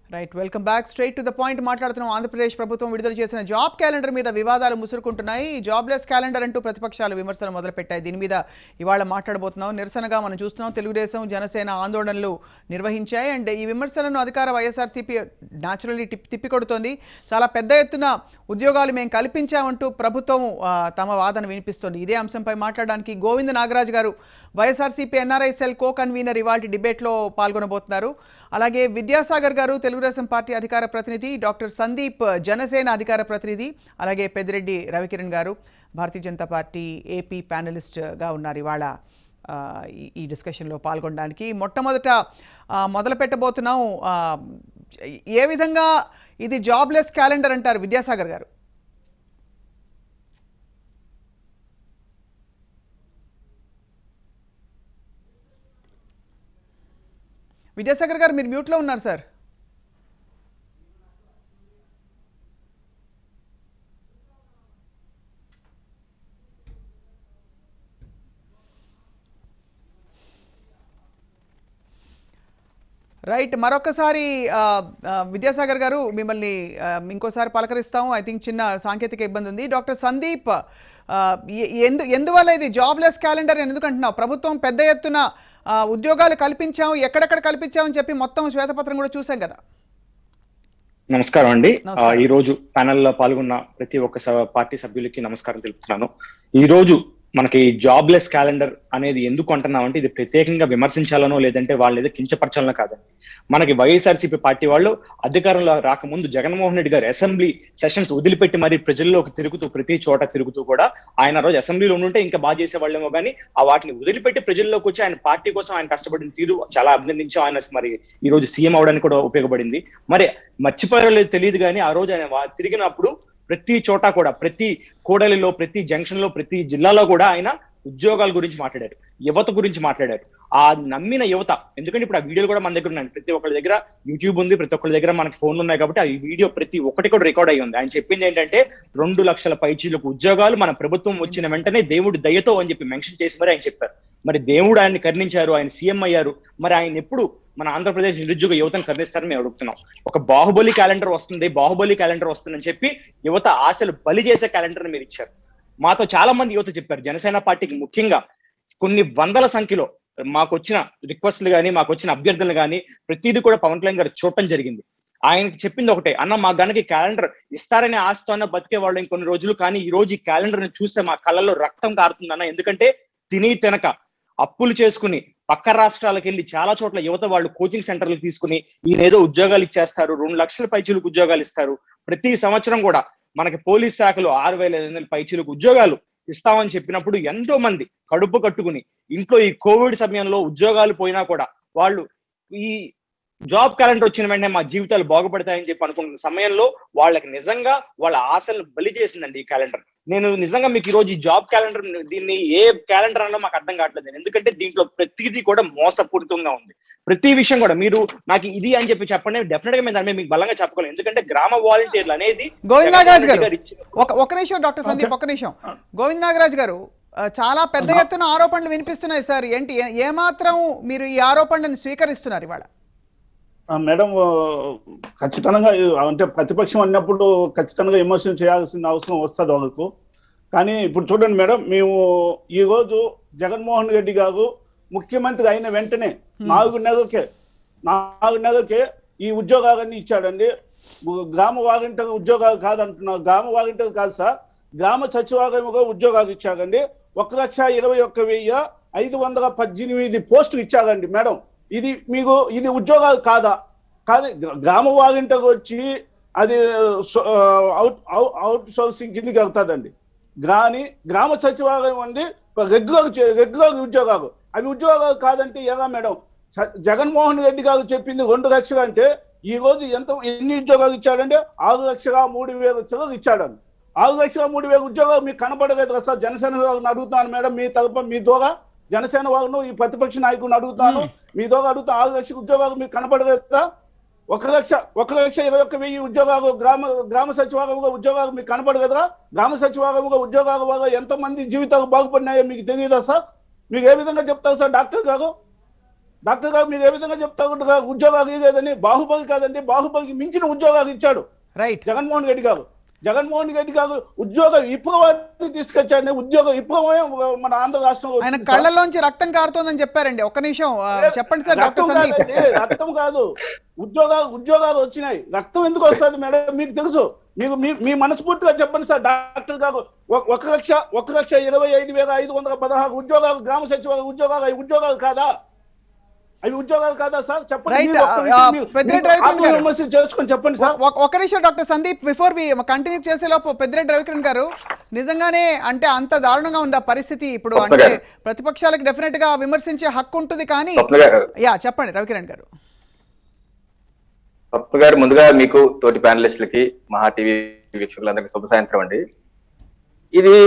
Right welcome back straight to the point మాట్లాడుతున్నాం ఆంధ్రప్రదేశ్ ప్రభుత్వం విడుదల చేసిన జాబ్ క్యాలెండర్ మీద వివాదాలు ముసురుకుంటున్నాయి ఈ జాబ్లెస్ క్యాలెండర్ అంటూ ప్రతిపక్షాలు విమర్శలు మొదలుపెట్టాయి దీని మీద ఇవాళ మాట్లాడబోతున్నాం నిరసనగా మనం చూస్తున్నాం తెలుగుదేశం జనసేన ఆందోళనలు నిర్వహించాయి అండ్ ఈ విమర్శలను అధికార వైఎస్ఆర్సీపీ న్యాచురల్లీ టిప్ తిప్పికొడుతోంది చాలా పెద్ద ఎత్తున ఉద్యోగాలు మేము కల్పించామంటూ ప్రభుత్వం ఆ, తమ వాదన వినిపిస్తోంది ఇదే అంశంపై మాట్లాడడానికి గోవింద నాగరాజ్ గారు YSRCP NRI cell co convener ఇవాళ డిబేట్లో పాల్గొనబోతున్నారు అలాగే విద్యాసాగర్ గారు తెలుగుదేశం పార్టీ అధికార ప్రతినిధి డాక్టర్ సందీప్ జనసేన అధికార ప్రతినిధి అలాగే పెద్దిరెడ్డి రవికిరణ్ గారు భారతీయ జనతా పార్టీ ఏపీ ప్యానలిస్ట్గా ఉన్నారు ఇవాళ ఆ, ఈ- ఈ డిస్కషన్లో పాల్గొనడానికి మొట్టమొదట ఆ, మొదలు పెట్టబోతున్నాం ఆ, ఏ విధంగా ఇది జాబ్లెస్ క్యాలెండర్ అంటారు విద్యాసాగర్ గారు విద్యాసాగర్ గారు మీరు మ్యూట్లో ఉన్నారు సార్ రైట్ మరొకసారి ఆ, ఆ, విద్యాసాగర్ గారు మిమ్మల్ని ఆ, ఇంకోసారి పలకరిస్తాం ఐ థింక్ చిన్న సాంకేతిక ఇబ్బంది ఉంది డాక్టర్ సందీప్ ఆ, ఎ- ఎందు ఎందువల్ల ఇది జాబ్లెస్ క్యాలెండర్ అని ఎందుకు అంటున్నావు ప్రభుత్వం పెద్ద ఎత్తున ఆ, ఉద్యోగాలు కల్పించాం ఎక్కడెక్కడ కల్పించామని చెప్పి మొత్తం శ్వేతపత్రం కూడా చూసాం కదా నమస్కారం అండి ఆ, నమస్కారం. ఈ రోజు ప్యానెల్ లో పాల్గొన్న ప్రతి ఒక్క స- పార్టీ సభ్యులకి నమస్కారం తెలుపుతున్నాను ఈ రోజు మనకి జాబ్లెస్ క్యాలెండర్ అనేది ఎందుకు అంటున్నామంటే ఇది ప్రత్యేకంగా విమర్శించాలనో లేదంటే వాళ్ళు ఏదో కించపరచాలనో కాదండి మనకి వైఎస్ఆర్సీపీ పార్టీ వాళ్ళు అధికారంలో రాకముందు జగన్మోహన్ రెడ్డి గారు అసెంబ్లీ సెషన్స్ వదిలిపెట్టి మరి ప్రజల్లోకి తిరుగుతూ ప్రతి చోట తిరుగుతూ కూడా ఆయన రోజు అసెంబ్లీలో ఉంటే ఇంకా బాగా చేసే వాళ్ళేమో కానీ ఆ వాటిని వదిలిపెట్టి ప్రజల్లోకి వచ్చి ఆయన పార్టీ కోసం ఆయన కష్టపడిన తీరు చాలా అభినందించాం ఆయన మరి ఈ రోజు సీఎం అవడానికి కూడా ఉపయోగపడింది మరి మర్చిపోయారో లేదో తెలియదు కానీ ఆ రోజు ఆయన వా- తిరిగినప్పుడు ప్రతి చోట కూడా ప్రతి కూడలిలో ప్రతి జంక్షన్ లో ప్రతి జిల్లాలో కూడా ఆయన ఉద్యోగాల గురించి మాట్లాడారు యువత గురించి మాట్లాడారు ఆ నమ్మిన యువత ఎందుకంటే ఇప్పుడు ఆ వీడియోలు కూడా మన దగ్గర ఉన్నాయి ప్రతి ఒక్కరి దగ్గర యూట్యూబ్ ఉంది ప్రతి ఒక్కరి దగ్గర మనకి ఫోన్లు ఉన్నాయి కాబట్టి ఆ వీడియో ప్రతి ఒక్కటి కూడా రికార్డ్ అయ్యి ఉంది ఆయన చెప్పింది ఏంటంటే రెండు లక్షల పైచీలకు ఉద్యోగాలు మన ప్రభుత్వం వచ్చిన వెంటనే దేవుడి దయతో అని చెప్పి మెన్షన్ చేసి మరి ఆయన చెప్పారు మరి దేవుడు ఆయన్ని కరుణించారు ఆయన సీఎం అయ్యారు మరి ఆయన ఎప్పుడు మన ఆంధ్రప్రదేశ్ నిరుద్యోగ యువతను కరుణిస్తారని మేము అడుగుతున్నాం ఒక బాహుబలి క్యాలెండర్ వస్తుంది బాహుబలి క్యాలెండర్ వస్తుందని చెప్పి యువత ఆశలు బలి చేసే క్యాలెండర్ మీరు ఇచ్చారు మాతో చాలా మంది యువత చెప్పారు జనసేన పార్టీకి ముఖ్యంగా కొన్ని వందల సంఖ్యలో మాకు వచ్చిన రిక్వెస్ట్లు కానీ మాకు వచ్చిన అభ్యర్థులు కానీ ప్రతిదీ కూడా పవన్ కళ్యాణ్ గారు చూడటం జరిగింది ఆయనకి చెప్పింది ఒకటే అన్న మా గనక క్యాలెండర్ ఇస్తారనే ఆశతోనే బతికే వాళ్ళు ఇంకొన్ని రోజులు కానీ ఈ రోజు ఈ క్యాలెండర్ ని చూస్తే మా కళ్ళల్లో రక్తం కారుతుందన్న ఎందుకంటే తిని తినక అప్పులు చేసుకుని పక్క రాష్ట్రాలకు వెళ్ళి చాలా చోట్ల యువత వాళ్ళు కోచింగ్ సెంటర్లు తీసుకుని ఈయన ఏదో ఉద్యోగాలు ఇచ్చేస్తారు రెండు లక్షల పైచీలకు ఉద్యోగాలు ఇస్తారు ప్రతి సంవత్సరం కూడా మనకి పోలీస్ శాఖలో ఆరు వేల ఐదు వందల పైచీలకు ఉద్యోగాలు ఇస్తామని చెప్పినప్పుడు ఎంతో మంది కడుపు కట్టుకుని ఇంట్లో ఈ కోవిడ్ సమయంలో ఉద్యోగాలు పోయినా కూడా వాళ్ళు ఈ జాబ్ క్యాలెండర్ వచ్చిన వెంటనే మా జీవితాలు బాగుపడతాయని చెప్పి అనుకున్న సమయంలో వాళ్ళకి నిజంగా వాళ్ళ ఆశలను బలి చేసిందండి ఈ క్యాలెండర్ నేను నిజంగా మీకు ఈ రోజు ఈ జాబ్ క్యాలెండర్ దీన్ని ఏ క్యాలెండర్ అనో మాకు అర్థం కావట్లేదు ఎందుకంటే దీంట్లో ప్రతిదీ కూడా మోసపూరితంగా ఉంది ప్రతి విషయం కూడా మీరు నాకు ఇది అని చెప్పి చెప్పండి డెఫినెట్ గా మేము దాని మీద మీకు బలంగా చెప్పగలను ఎందుకంటే గ్రామ వాలంటీర్లు అనేది గోవింద్ నాగరాజ్ గారు గారు ఇచ్చిన- ఒక ఒక నిమిషం డాక్టర్ సందీప్ ఒక నిమిషం గోవింద్ నాగరాజ్ గారు ఆ, చాలా పెద్ద ఎత్తున ఆరోపణలు వినిపిస్తున్నాయి సార్ ఏంటి ఏ- ఏమాత్రం మీరు ఈ ఆరోపణలను స్వీకరిస్తున్నారు ఇవాళ ఆ, మేడం ఆ, ఖచ్చితంగా ఈ- అంటే ప్రతిపక్షం అన్నప్పుడు ఖచ్చితంగా విమర్శన చేయాల్సిన అవసరం వస్తుంది వాళ్ళకు కానీ ఇప్పుడు చూడండి మేడం మేము ఈ రోజు జగన్మోహన్ రెడ్డి గారు ముఖ్యమంత్రి అయిన వెంటనే నాలుగు నెలలకే నాలుగు నెలలకే ఈ ఉద్యోగాలన్నీ ఇచ్చాడండి గు- గ్రామ వాలంటీర్ ఉద్యోగాలు కాదంటున్నారు గ్రామ వాలంటీర్ కాదు సార్ గ్రామ సచివాలయంలో ఉద్యోగాలు ఇచ్చారండి ఒక లక్ష ఇరవై ఒక్క వెయ్యి ఐదు వందల పద్దెనిమిది పోస్టులు ఇచ్చారండి మేడం ఇది మీకు ఇది ఉద్యోగాలు కాదా కానీ గ్రా- గ్రామ వాలంటీర్ వచ్చి అది సో- అవుట్ అవుట్- అవుట్ సోర్సింగ్ కిందకి వెళ్తుందండి కానీ గ్రామ సచివాలయం అండి రెగ్యులర్ చే- రెగ్యులర్ ఉద్యోగాలు అవి ఉద్యోగాలు కాదంటే ఎలా మేడం చ- జగన్మోహన్ రెడ్డి గారు చెప్పింది రెండు లక్షలు అంటే ఈ రోజు ఎంత ఎన్ని ఉద్యోగాలు ఇచ్చాడంటే ఆరు లక్షల మూడు వేల చిల్లర ఇచ్చాడండి ఆరు లక్షల మూడు వేల ఉద్యోగాలు మీకు కనపడలేదు కదా సార్ జనసేన వాళ్ళని అడుగుతున్నాను మేడం మీ తరపున మీ ద్వారా జనసేన వాళ్ళను ఈ ప్రతిపక్ష నాయకులను అడుగుతాను మీ ద్వారా అడుగుతా ఆరు లక్షల ఉద్యోగాలు మీకు కనపడలేదా ఒక లక్ష ఒక లక్ష ఇరవై ఒక్క వెయ్యి ఉద్యోగాలు గ్రామ గ్రామ సచివాలయంలో ఉద్యోగాలు మీకు కనపడు కదా గ్రామ సచివాలయంలో ఉద్యోగాల వల్ల ఎంతమంది జీవితాలు బాగుపడినాయో మీకు తెలియదా సార్ మీకు ఏ విధంగా చెప్తారు సార్ డాక్టర్ గారు డాక్టర్ గారు మీరు ఏ విధంగా చెప్తారు ఉద్యోగాలు ఇవ్వలేదని బాహుబలి కాదండి బాహుబలికి మించిన ఉద్యోగాలు ఇచ్చాడు రైట్ జగన్మోహన్ రెడ్డి గారు జగన్మోహన్ రెడ్డి గారు ఉద్యోగ విప్లవాన్ని తీసుకొచ్చాడు ఉద్యోగ విప్లవమే మన ఆంధ్ర రాష్ట్రంలో ఆయన వచ్చింది సార్. కళ్ళలోంచి రక్తం కారుతోందని చెప్పారండి ఒక్క నిమిషం ఆ, చెప్పండి సార్ డాక్టర్ రక్తం సందీప్ కాదండి, రక్తం కాదు ఉద్యోగాలు ఉద్యోగాలు వచ్చినాయి రక్తం ఎందుకు వస్తుంది మేడం మీకు తెలుసు మీకు మీ మీ మనస్ఫూర్తిగా చెప్పండి సార్ డాక్టర్ గారు ఒక- ఒక లక్ష ఒక లక్ష ఇరవై ఐదు వేల ఐదు వందల పదహారు ఉద్యోగాలు గ్రామ సచివాలయ ఉద్యోగాలు అవి ఉద్యోగాలు కాదా అవి ఉద్యోగాలు కాదా సార్ చెప్పండి Right, మీరు ఒక్క ఆ, విషయం ఆ, మీరు- పెద్దిరెడ్డి మీరు రవికిరణ్ గారు. ఆత్మవిమర్శ చేసుకొని చెప్పండి సార్ ఒక- ఒక నిమిషం doctor Sandeep before we continue చేసేలోపు పెద్దిరెడ్డి రవికిరణ్ గారు నిజంగానే అంటే అంత దారుణంగా ఉందా పరిస్థితి ఇప్పుడు స్వప్న అంటే గారు. ప్రతిపక్షాలకు డెఫినెట్ గా విమర్శించే హక్కు ఉంటుంది కానీ స్వప్న గారు యా చెప్పండి రవికిరణ్ గారు స్వప్న గారు ముందుగా మీకు తోటి ప్యానలిస్టులకి మహా టీవీ వీక్షకులందరికీ శుభ సాయంత్రం అండి ఇది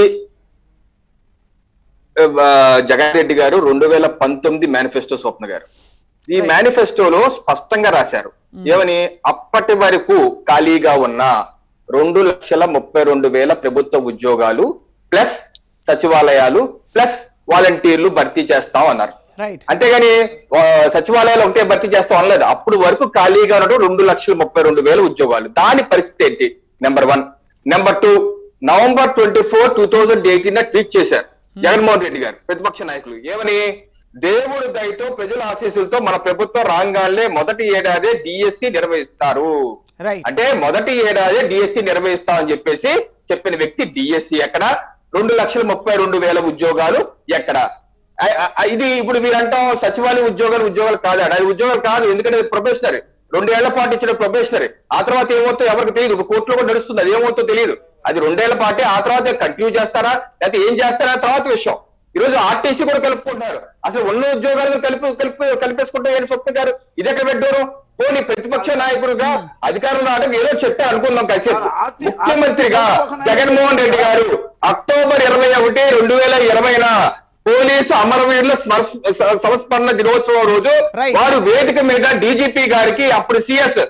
ఆ, జగన్ రెడ్డి గారు రెండు వేల పంతొమ్మిది మేనిఫెస్టో స్వప్న గారు ఈ Right. మేనిఫెస్టోలో స్పష్టంగా రాశారు ఏమని అప్పటి వరకు ఖాళీగా ఉన్న రెండు లక్షల ముప్పై రెండు వేల ప్రభుత్వ ఉద్యోగాలు ప్లస్ సచివాలయాలు ప్లస్ వాలంటీర్లు భర్తీ చేస్తాం అన్నారు రైట్ అంతేగాని ఆ, సచివాలయాలు ఒకటే భర్తీ చేస్తాం అనలేదు అప్పుడు వరకు ఖాళీగా ఉన్నట్టు రెండు లక్షల ముప్పై రెండు వేల ఉద్యోగాలు దాని పరిస్థితి ఏంటి number one number two November twenty four two thousand eighteen tweet చేశారు జగన్మోహన్ రెడ్డి గారు ప్రతిపక్ష నాయకులు ఏమని దేవుడు దయతో ప్రజల ఆశీస్సులతో మన ప్రభుత్వం రాగానే మొదటి ఏడాది డిఎస్సి నిర్వహిస్తారు రైట్ అంటే మొదటి ఏడాది డిఎస్సి నిర్వహిస్తామని చెప్పేసి చెప్పిన వ్యక్తి డిఎస్సి ఎక్కడ రెండు లక్షల ముప్పై రెండు వేల ఉద్యోగాలు ఎక్కడ ఆ- ఆ- ఇది ఇప్పుడు మీరంటాం సచివాలయ ఉద్యోగాలు ఉద్యోగాలు కాదు అది ఉద్యోగాలు కాదు ఎందుకంటే ప్రొఫెషనరీ రెండేళ్ల పాటు ఇచ్చిన ప్రొఫెషనరీ ఆ తర్వాత ఏమవుతుందో ఎవరికి తెలియదు ఇప్పుడు కోర్టులో కూడా నడుస్తుంది అది ఏమవుతుందో తెలియదు అది రెండేళ్ల పాటే ఆ తర్వాత కంటిన్యూ చేస్తారా లేకపోతే ఏం చేస్తారా తర్వాత విషయం ఈ రోజు ఆర్టీసీ కూడా కలుపుకుంటున్నారు అసలు ఉన్న ఉద్యోగాలను కలిపి కలిపి కలిపేసుకుంటే ఏంటి స్వప్న గారు ఇది ఎక్కడ పెట్టారు పోనీ ప్రతిపక్ష నాయకుడుగా అధికారంలో రావడం ఏదో చెప్పే అనుకుందాం కాసేపు ఆర్టీ- ముఖ్యమంత్రిగా ఆర్టీసీ జగన్మోహన్ రెడ్డి గారు అక్టోబర్ ఇరవై ఒకటి రెండు వేల ఇరవైన పోలీసు అమరవీరుల స్మర- స- సంస్మరణ దినోత్సవం రోజు Right. వారు వేదిక మీద డీజీపీ గారికి అప్పుడు సిఎస్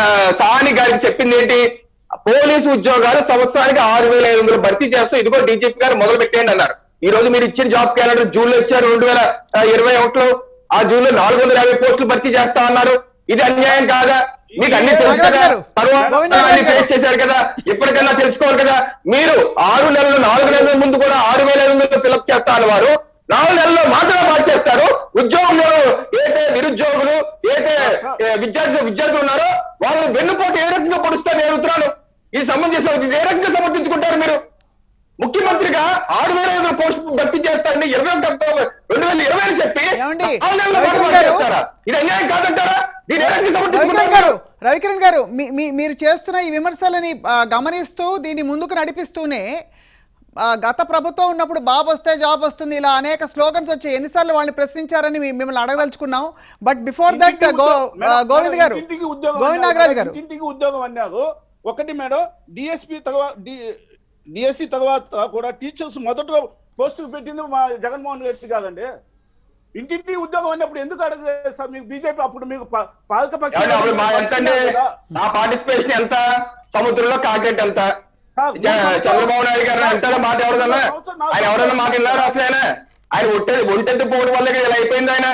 సాని గారికి చెప్పింది ఏంటి పోలీసు ఉద్యోగాలు సంవత్సరానికి ఆరు వేల ఐదు వందలు భర్తీ చేస్తూ ఇదిగో డీజీపీ గారు మొదలు పెట్టేయండి అన్నారు ఈ రోజు మీరు ఇచ్చిన జాబ్ క్యాలెండర్ జూన్ లో ఇచ్చారు రెండు వేల ఇరవై ఒకటిలో ఆ జూన్ లో నాలుగు వందల యాభై పోస్టులు భర్తీ చేస్తా అన్నారు ఇది అన్యాయం కాదా మీకు అన్ని తెలుసు నాగరాజు కదా గారు, తర్వాత గోవిందరాజు అన్ని గారు. ఫేస్ చేశారు కదా ఇప్పటికన్నా తెలుసుకోవాలి కదా మీరు ఆరు నెలలు నాలుగు నెలల ముందు కూడా ఆరు వేల ఐదు వందలు ఫిలప్ చేస్తా వారు నాలుగు నెలల్లో మాత్రమే మార్చేస్తారు ఉద్యోగులు ఏదైతే నిరుద్యోగులు ఏదైతే ఏ, విద్యార్థి విద్యార్థులు ఉన్నారో వాళ్ళు వెన్నుపోటు ఏ రకంగా పొడుస్తారు నేను అడుగుతున్నాను ఈ సంబంధించిన ఇది ఏ రకంగా సమర్థించుకుంటారు మీరు ముఖ్యమంత్రిగా ఆరు వేల ఐదు పోస్ట్ భర్తీ చేస్తారని ఇరవై ఒకటి అక్టోబర్ రెండు వేల ఇరవై అని చెప్పి ఏమండి? నాలుగు నెలల్లో రవికిరణ్ మాత్రమే గారు? చేస్తారా? ఇది అన్యాయం కాదంటారా దీని ఏ రకంగా రవికిరణ్ సమర్థించుకుంటారు గారు రవికిరణ్ గారు మీ- మీ- మీరు చేస్తున్న ఈ విమర్శలని ఆ, గమనిస్తూ దీన్ని ముందుకు నడిపిస్తూనే ఆ, గత ప్రభుత్వం ఉన్నప్పుడు బాబు వస్తే జాబ్ వస్తుంది ఇలా అనేక స్లోగన్స్ వచ్చాయి ఎన్నిసార్లు వాళ్ళని ప్రశ్నించారని మీ- మిమ్మల్ని అడగదలుచుకున్నాం బట్ బిఫోర్ దట్ ఇంటింటికి గో ఉద్యోగం- మేడం, గోవింద్ మేడం, గారు ఇంటింటికి ఉద్యోగం గోవింద్ అన్నారు. నాగరాజు గారు ఇంటింటికి ఉద్యోగం అన్నారు ఒకటి మేడం డిఎస్పి తర్వాత డిఎస్సి తర్వాత కూడా టీచర్స్ మొదట పోస్టులు పెట్టింది మా జగన్మోహన్ రెడ్డి కాదండి ఇంటింటి ఉద్యోగం అన్నప్పుడు ఎందుకు అడగలేదు సార్ మీకు బీజేపీ అప్పుడు మీకు పా- పాలక పక్షం ఏమండి, అప్పుడు మా ఎంత అండి నా పార్టిసిపేషన్ ఎంత సముద్రంలో కాకెట్ ఎంత జ- చంద్రబాబు నాయుడు గారు అంటారా మాట ఎవరిదన్నా ఆయన ఎవరన్నా మాట విన్నారా అసలు ఆయన ఆయన ఒంటె ఒంటెత్తి పోవడం వల్ల ఇలా అయిపోయింది ఆయన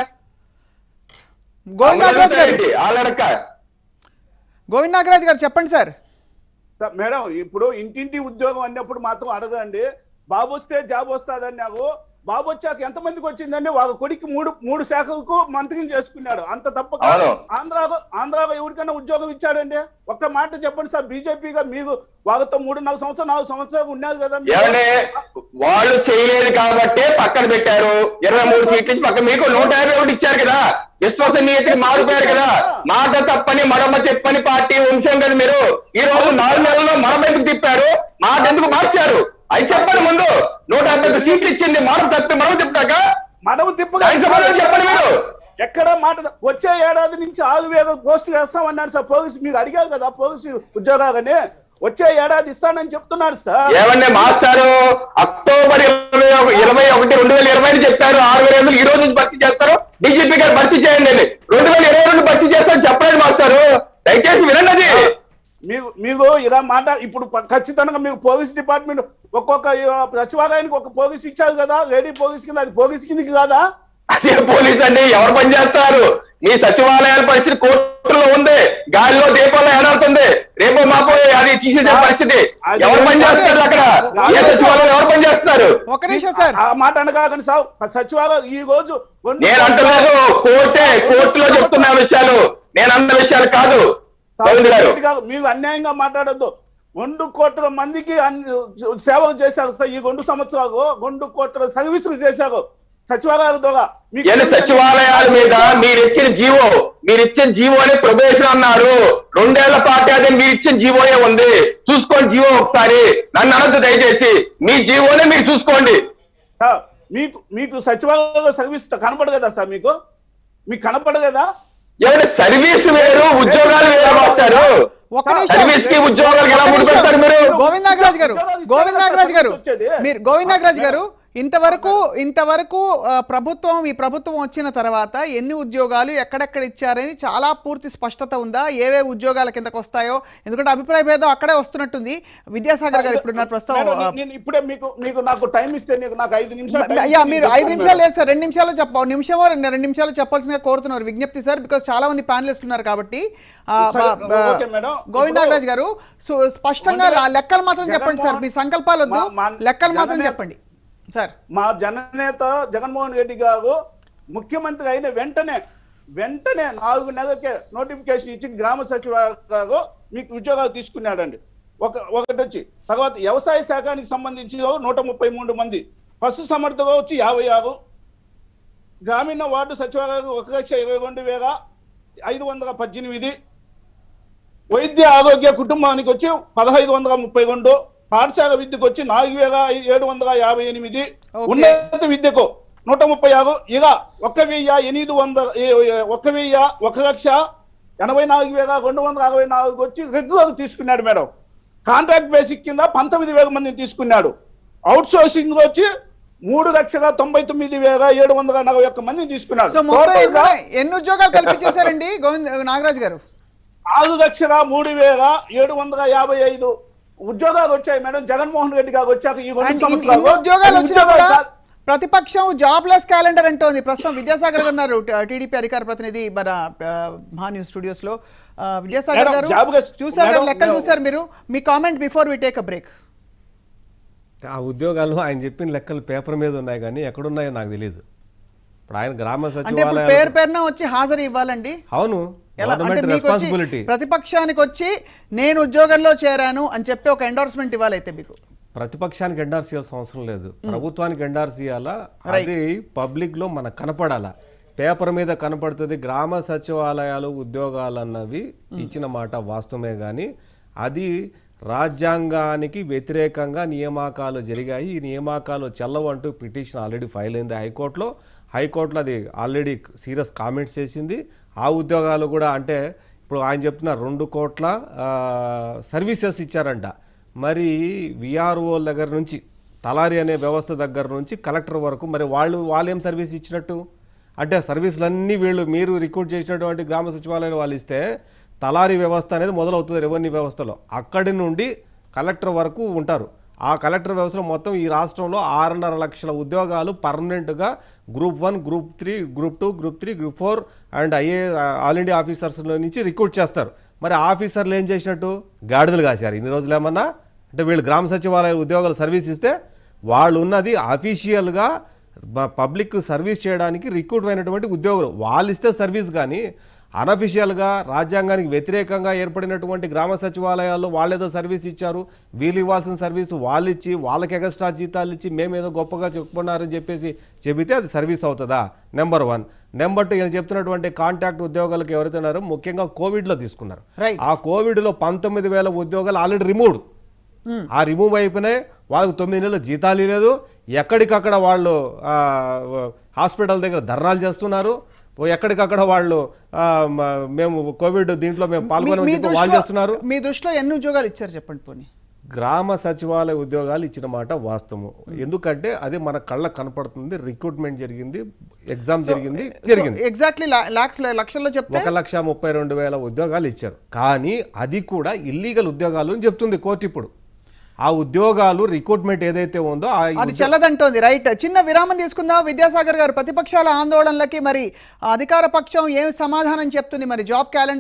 గోవింద్ నాగరాజు గారు ఏంటి? వాళ్ళడక్క గోవింద్ నాగరాజు గారు చెప్పండి సార్ సార్ మేడం ఇప్పుడు ఇంటింటి ఉద్యోగం అన్నప్పుడు మాత్రం అడగండి బాబు వస్తే జాబ్ వస్తుందని నాకు బాబు వచ్చాక ఎంత మందికి వచ్చిందండి వాళ్ళ కొడుకు మూడు మూడు శాఖలకు మంత్రిని చేసుకున్నాడు అంత తప్ప అవును. ఆంధ్రాలో ఆంధ్రాలో ఎవరికైనా ఉద్యోగం ఇచ్చాడండి ఒక్క మాట చెప్పండి సార్ బీజేపీగా మీరు వాళ్ళతో మూడు నాలుగు సంవత్సరాలు నాలుగు సంవత్సరాలు ఉన్నారు కదా మీరు. ఏమంటే వాళ్ళు చేయలేదు కాబట్టి పక్కన పెట్టారు ఇరవై మూడు సీట్లు ఇచ్చి పక్కన మీకు నూట యాభై ఒకటి ఇచ్చారు కదా విశ్వసనీయతకి మారిపోయారు కదా మాట తప్పని మడమ తిప్పని పార్టీ వంశం కదా మీరు ఈ రోజు నాలుగు నెలల్లో మడమ ఎందుకు తిప్పారు మాట ఎందుకు మార్చారు అది చెప్పండి ముందు నూట యాభై ఒక్క సీట్లు ఇచ్చింది మడమ తప్పి మడమ తిప్పాక మనము తిప్పగా దానికి సమాధానం చెప్పండి మీరు ఎక్కడ మాట వచ్చే ఏడాది నుంచి ఆరు వేల పోస్టులు వేస్తామన్నారు సార్ పోలీసు మీకు అడిగారు కదా పోలీసు ఉద్యోగాలని వచ్చే ఏడాది ఇస్తానని చెప్తున్నారు సార్ ఏమండి మాస్టారు అక్టోబర్ ఇరవై ఒక- ఇరవై ఒకటి రెండు వేల ఇరవై ఐదు చెప్పారు ఆరు వేల ఐదు ఈ రోజు నుంచి భర్తీ చేస్తారు డీజీపీ గారు భర్తీ చేయండి అని రెండు వేల ఇరవై రెండు భర్తీ చేస్తారు చెప్పలేదు మాస్టారు దయచేసి వినండి అది మీకు మీకు ఇలా మాట ఇప్పుడు ప- ఖచ్చితంగా మీకు పోలీస్ డిపార్ట్మెంట్ ఒక్కొక్క ఆ, సచివాలయానికి ఒక పోలీస్ ఇచ్చారు కదా లేడీ పోలీస్ కింద అది పోలీస్ కిందకి కాదా అదే పోలీస్ అండి ఎవరు పనిచేస్తారు మీ సచివాలయాల పరిస్థితి కోర్టులో ఉంది గాలిలో దీపాల్లో ఏడాడుతుంది రేపు మాపో అది తీసేసే పరిస్థితి ఎవరు పనిచేస్తారు అక్కడ ఏ సచివాలయం ఎవరు పనిచేస్తున్నారు ఒక నిమిషం సార్ ఆ మాట అనకాకండి సార్ సచివాలయం ఈ రోజు రెండు నేను అంటలేదు కోర్టే కోర్టులో చెప్తున్న విషయాలు నేను అన్న విషయాలు కాదు గోవింద్ గారు రెడ్డి గారు, మీరు అన్యాయంగా మాట్లాడొద్దు రెండు కోట్ల మందికి అన్ని- సేవలు చేశారు సార్ ఈ రెండు సంవత్సరాలు రెండు కోట్ల సర్వీసులు చేశారు సచివాలయాల ద్వారా మీకు ఎన్ని సచివాలయాల మీద మీరు ఇచ్చిన జీవో మీరు ఇచ్చిన జీవో అని ప్రొబేషన్ అన్నారు రెండేళ్ల పాటు అదే మీరు ఇచ్చిన జీవోయే ఉంది చూసుకోండి జీవో ఒకసారి నన్ను అనద్దు దయచేసి మీ జీవోనే మీరు చూసుకోండి సార్ మీకు మీకు సచివాలయంలో సర్వీస్ కనపడదు కదా సార్ మీకు మీకు కనపడదు కదా ఏమంటే సర్వీస్ వేరు ఉద్యోగాలు వేరు మాస్టారు ఒక్క నిమిషం. సర్వీస్ కి ఉద్యోగాలకు ఎలా ఒక్క నిమిషం. ముడిపెడతారు మీరు గోవింద్ నాగరాజ్ గారు ఉద్యోగాలు ఇస్తే గోవింద్ కదా నాగరాజ్ గారు వచ్చేది. మీరు గోవింద్ నాగరాజ్ గారు ఇంతవరకు ఇంతవరకు ఆ, ప్రభుత్వం ఈ ప్రభుత్వం వచ్చిన తర్వాత ఎన్ని ఉద్యోగాలు ఎక్కడెక్కడ ఇచ్చారని చాలా పూర్తి స్పష్టత ఉందా ఏవే ఉద్యోగాల కిందకు వస్తాయో ఎందుకంటే అభిప్రాయ భేదం అక్కడే వస్తున్నట్టుంది విద్యాసాగర్ గారు ఇప్పుడు మేడం, ప్రస్తుతం ఆ, నేను ఇప్పుడే మీకు మీకు నాకు టైం ఇస్తే నీకు నాకు ఐదు నిమిషాలు time అయ్యా ఇస్తే మీరు నేను ఐదు చెప్తాను నిమిషాలు మేడం. లేదు సార్ రెండు నిమిషాలు చెప్ప ఒక నిమిషమో రెండు రెండు నిమిషాలు చెప్పాల్సిందిగా కోరుతున్నారు విజ్ఞప్తి సార్ బికాస్ చాలా మంది ప్యానలిస్ట్ ఉన్నారు కాబట్టి ఆ, సరే, బా- బా- ఓకే మేడం. గోవింద్ ఇప్పుడు- నాగరాజ్ గారు సో స్పష్టంగా లా- లెక్కలు మాత్రం చెప్పండి సార్ మీ సంకల్పాలు వద్దు మా- మా- లెక్కలు మాత్రం జననే- చెప్పండి సార్ మా జననేత జగన్మోహన్ రెడ్డి గారు ముఖ్యమంత్రి అయిన వెంటనే వెంటనే నాలుగు నెలలకే నోటిఫికేషన్ ఇచ్చి గ్రామ సచివాలయాలు మీకు ఉద్యోగాలు తీసుకున్నాడండి ఒక ఒకటి వచ్చి తర్వాత వ్యవసాయ శాఖానికి సంబంధించి నూట ముప్పై మూడు మంది పశు సమర్థగా వచ్చి యాభై ఆరు గ్రామీణ వార్డు సచివాలయాలు ఒక లక్ష ఇరవై రెండు వేల ఐదు వందల పద్దెనిమిది వైద్య ఆరోగ్య కుటుంబానికి వచ్చి పదహైదు వందల ముప్పై రెండు పాఠశాల విద్యకు వచ్చి నాలుగు వేల ఏడు వందల యాభై ఎనిమిది Okay. ఉన్నత విద్యకు నూట ముప్పై ఆరు ఇలా ఒక వెయ్యి ఎనిమిది వందల ఏ- ఏ- ఒక వెయ్యి ఒక లక్ష ఎనభై నాలుగు వేల రెండు వందల అరవై నాలుగు వచ్చి రెగ్యులర్ తీసుకున్నాడు మేడం కాంట్రాక్ట్ బేసిక్ కింద పంతొమ్మిది వేల మందిని తీసుకున్నాడు అవుట్ సోర్సింగ్ వచ్చి మూడు లక్షల తొంభై తొమ్మిది వేల ఏడు వందల నలభై ఒక్క మందిని తీసుకున్నాడు సో మొత్తం Total గా ఎన్ని- ఎన్ని ఉద్యోగాలు కల్పించేశారండి గోవింద్ నాగరాజ్ గారు ఆరు లక్షల మూడు వేల ఏడు వందల యాభై ఐదు ఉద్యోగాలు వచ్చాయి మేడం జగన్మోహన్ రెడ్డి గారు వచ్చాక ఈ రెండు అండ్ ఇన్ని సంవత్సరాల్లో ఉద్యోగాలు వచ్చినా ఉద్యోగాలు కూడా కాదు. ప్రతిపక్షం జాబ్లెస్ క్యాలెండర్ అంటోంది ప్రస్తుతం విద్యాసాగర్ గారు ఉన్నారు టీడీపీ అధికార ప్రతినిధి మన ఆ, మహా న్యూస్ స్టూడియోస్ లో ఆ, విద్యాసాగర్ మేడం, గారు jobless- చూసారు కదా మేడం, లెక్కలు మేడం. చూసారు మీరు మీ comment before we take a break ఆ ఉద్యోగాలు ఆయన చెప్పిన లెక్కలు పేపర్ మీద ఉన్నాయి కానీ ఎక్కడున్నాయో నాకు తెలియదు ఇప్పుడు ఆయన గ్రామ అంటే ఇప్పుడు సచివాలయాలు పేరు పేరున వచ్చి హాజరు ఇవ్వాలండి అవును ఎలా అంటే గవర్నమెంట్ మీకు వచ్చి రెస్పాన్సిబిలిటీ ప్రతిపక్షానికి వచ్చి నేను ఉద్యోగంలో చేరాను అని చెప్పి ఒక ఎండోర్స్మెంట్ ఇవ్వాలైతే మీకు ప్రతిపక్షానికి ఎండార్స్ చేయాల్సిన అవసరం లేదు ప్రభుత్వానికి ఎండార్స్ చేయాలా అది పబ్లిక్ లో మనకు కనపడాలా పేపర్ మీద కనపడుతుంది గ్రామ సచివాలయాలు ఉద్యోగాలు అన్నవి ఇచ్చిన మాట వాస్తవమే కానీ అది రాజ్యాంగానికి వ్యతిరేకంగా నియామకాలు జరిగాయి ఈ నియామకాలు చెల్లవంటూ పిటిషన్ ఆల్రెడీ ఫైల్ అయింది హైకోర్టులో హైకోర్టులో అది ఆల్రెడీ సీరియస్ కామెంట్స్ చేసింది ఆ ఉద్యోగాలు కూడా అంటే ఇప్పుడు ఆయన చెప్తున్నారు రెండు కోట్ల సర్వీసెస్ ఇచ్చారంట మరి విఆర్ఓ దగ్గర నుంచి తలారి అనే వ్యవస్థ దగ్గర నుంచి కలెక్టర్ వరకు మరి వాళ్ళు వాళ్ళు ఏం సర్వీస్ ఇచ్చినట్టు అంటే సర్వీసులన్నీ వీళ్ళు మీరు రిక్రూట్ చేసినటువంటి గ్రామ సచివాలయం వాళ్ళు ఇస్తే తలారి వ్యవస్థ అనేది మొదలవుతుంది రెవెన్యూ వ్యవస్థలో అక్కడి నుండి కలెక్టర్ వరకు ఉంటారు ఆ కలెక్టర్ వ్యవస్థలో మొత్తం ఈ రాష్ట్రంలో ఆరున్నర లక్షల ఉద్యోగాలు పర్మనెంట్గా group one group three group two group three group four and IA all India ఆఫీసర్స్లో నుంచి రిక్రూట్ చేస్తారు మరి ఆఫీసర్లు ఏం చేసినట్టు గాడిదలు కాశారు ఇన్ని రోజులు ఏమన్నా అంటే వీళ్ళు గ్రామ సచివాలయ ఉద్యోగాలు సర్వీస్ ఇస్తే వాళ్ళు ఉన్నది అఫీషియల్గా పబ్లిక్ సర్వీస్ చేయడానికి రిక్రూట్ అయినటువంటి ఉద్యోగులు వాళ్ళు ఇస్తే సర్వీస్ కానీ అనఫిషియల్గా రాజ్యాంగానికి వ్యతిరేకంగా ఏర్పడినటువంటి గ్రామ సచివాలయాల్లో వాళ్ళేదో సర్వీస్ ఇచ్చారు వీళ్ళు ఇవ్వాల్సిన సర్వీస్ వాళ్ళు ఇచ్చి వాళ్ళకి ఎగస్ట్రా జీతాలు ఇచ్చి మేమేదో గొప్పగా చెప్పుకున్నారని చెప్పేసి చెబితే అది సర్వీస్ అవుతుందా నెంబర్ వన్ నెంబర్ టూ ఈయన చెప్తున్నటువంటి కాంటాక్ట్ ఉద్యోగాలకు ఎవరైతే ఉన్నారో ముఖ్యంగా కోవిడ్లో తీసుకున్నారు Right. ఆ కోవిడ్లో పంతొమ్మిది వేల ఉద్యోగాలు ఆల్రెడీ రిమూవ్డ్ ఆ రిమూవ్ అయిపోయినాయి వాళ్ళకి తొమ్మిది నెలలు జీతాలు లేదు ఎక్కడికక్కడ వాళ్ళు ఆ, హాస్పిటల్ దగ్గర ధర్నాలు చేస్తున్నారు ఓ ఎక్కడికక్కడ వాళ్ళు ఆ, మ- మేము కోవిడ్ దీంట్లో మేము మీ- మీ పాల్గొనమని చెప్పి వాళ్ళు దృష్టిలో చేస్తున్నారు మీ దృష్టిలో ఎన్ని ఉద్యోగాలు ఇచ్చారు చెప్పండి పోనీ గ్రామ సచివాలయ ఉద్యోగాలు ఇచ్చిన మాట వాస్తవం ఎందుకంటే అది మన కళ్ళకు కనపడుతుంది రిక్రూట్మెంట్ జరిగింది ఎగ్జామ్ జరిగింది జరిగింది ఎగ్జాక్ట్లీ లాక్స్ లక్షల్లో చెప్తే ఒక లక్ష ముప్పై రెండు వేల ఉద్యోగాలు ఇచ్చారు కానీ అది కూడా ఇల్లీగల్ ఉద్యోగాలు అని చెప్తుంది కోర్టు ఇప్పుడు ఆ ఉద్యోగాలు రిక్రూట్మెంట్ ఏదైతే ఉందో ఆ అది చెల్లదంటోంది రైట్ చిన్న విరామం తీసుకుందాం విద్యాసాగర్ గారు ప్రతిపక్షాల ఆందోళనలకి మరి అధికార పక్షం ఏం సమాధానం చెప్తుంది మరి జాబ్ క్యాలెండర్